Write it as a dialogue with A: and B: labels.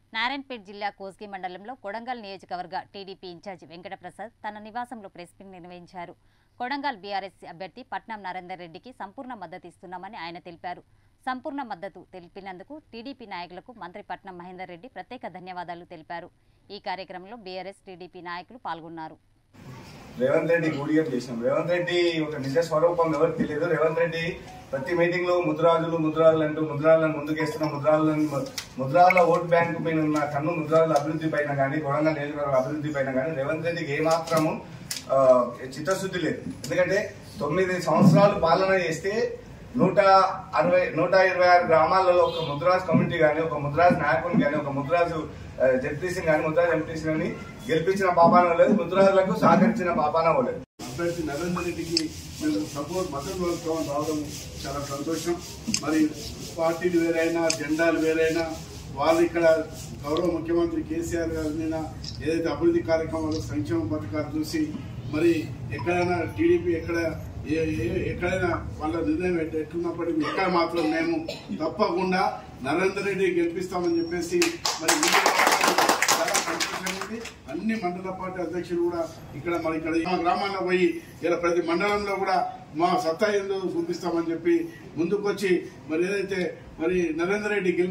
A: నారాయణపేట జిల్లా కోస్గి మండలంలో కొడంగల్ నియోజకవర్గ టీడీపీ ఇన్ఛార్జి వెంకటప్రసాద్ తన నివాసంలో ప్రెస్ మీట్ నిర్వహించారు కొడంగల్ బీఆర్ఎస్ అభ్యర్థి పట్నం నరేందర్ రెడ్డికి సంపూర్ణ మద్దతు ఇస్తున్నామని ఆయన తెలిపారు సంపూర్ణ మద్దతు తెలిపినందుకు టీడీపీ నాయకులకు మంత్రి పట్నం మహేందర్ రెడ్డి ప్రత్యేక ధన్యవాదాలు తెలిపారు ఈ కార్యక్రమంలో బీఆర్ఎస్ టీడీపీ నాయకులు పాల్గొన్నారు
B: రేవంత్ రెడ్డి గూడియం చేసినాం రేవంత్ రెడ్డి ఒక నిజ స్వరూపం ఎవరికి తెలియదు రేవంత్ రెడ్డి ప్రతి మీటింగ్ లో ముద్రాజులు ముద్రాలు అంటూ ముద్రాలను ముందుకేస్తున్న ముద్రాలను ముద్రాల ఓట్ బ్యాంక్ పైన ఉన్న కన్ను ముద్రాల అభివృద్ధి పైన కానీ కొడంగల్ నియోజకవర్గ అభివృద్ధి పైన కానీ రేవంత్ రెడ్డికి ఏమాత్రము ఆ, చిత్తశుద్ధి లేదు ఎందుకంటే తొమ్మిది సంవత్సరాలు పాలన చేస్తే నూట అరవై నూట ఇరవై ఆరు గ్రామాలలో ఒక ముద్రాజ్ కమిటీ కానీ ఒక ముద్రాజ్ నాయకుని కానీ ఒక ముద్రాజు జడ్పీసీ కానీ ముద్రాజ్ ఎంపీసీ కానీ గెలిపించిన పాపాన లేదు ముద్రాజులకు సహకరించిన పాపాన లేదు
C: అభ్యర్థి నరేందర్ రెడ్డికి మేము సపోర్ట్ మద్దతు పలుకుతామని రావడం చాలా సంతోషం మరి పార్టీలు వేరైనా జెండాలు వేరైనా వాళ్ళు ఇక్కడ గౌరవ ముఖ్యమంత్రి కేసీఆర్ గారి మీద ఏదైతే అభివృద్ధి కార్యక్రమాలు సంక్షేమ పథకాలు చూసి మరి ఎక్కడైనా టీడీపీ ఎక్కడ ఏ- ఏ- ఎక్కడైనా వాళ్ళ నిర్ణయం ఎట్- ఎట్లున్నప్పటికీ ఇక్కడ మాత్రం మేము తప్పకుండా నరేందర్ రెడ్డి గెలిపిస్తామని చెప్పేసి మరి ముందుకు రావడం చాలా సంతోషమైంది అన్ని మండల పార్టీ అధ్యక్షులు కూడా ఇక్కడ మరి ఇక్కడ మా గ్రామాల్లో పోయి ఇలా ప్రతి మండలంలో కూడా మా సత్తా ఏందో చూపిస్తామని చెప్పి ముందుకొచ్చి మరి ఏదైతే మరి నరేందర్ రెడ్డి గెలి